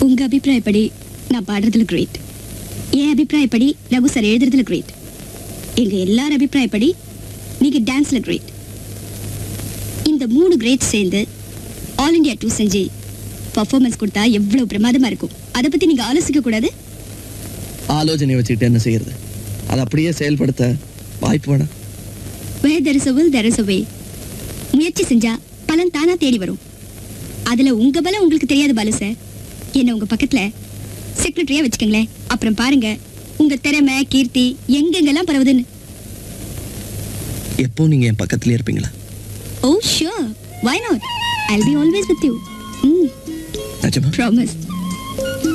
உங்க அபிப்பிராயப்படி நான் பாடுறதுல கிரேட் என் அபிப்பிராயப்படி ரகு சார் எழுதுறதுல கிரேட் எங்க எல்லார் அபிப்பிராயப்படி நீங்க டான்ஸ்ல கிரேட் இந்த மூணு கிரேட் சேர்ந்து ஆல் இந்தியா டூ செஞ்சு பர்ஃபார்மன்ஸ் கொடுத்தா எவ்வளவு பிரமாதமா இருக்கும் அதை பத்தி நீங்க ஆலோசிக்க கூடாது ஆலோசனை வச்சுக்கிட்டு என்ன செய்யறது அதை அப்படியே செயல்படுத்த வாய்ப்பு வேணாம் where there is a will there is a way முயற்சி செஞ்சா பலன் தானா தேடி வரும் அதுல உங்க பலம் உங்களுக்கு தெரியாது பாலு சார் என்ன உங்க பக்கத்துல செக்ரட்டரியா வச்சுக்கோங்களேன் அப்புறம் பாருங்க உங்க திறமை கீர்த்தி எங்கெங்கெல்லாம் பரவுதுன்னு எப்போ நீங்க என் பக்கத்துலயே இருப்பீங்களா oh sure why not I'll be always with you ம் நிஜமா ப்ராமிஸ்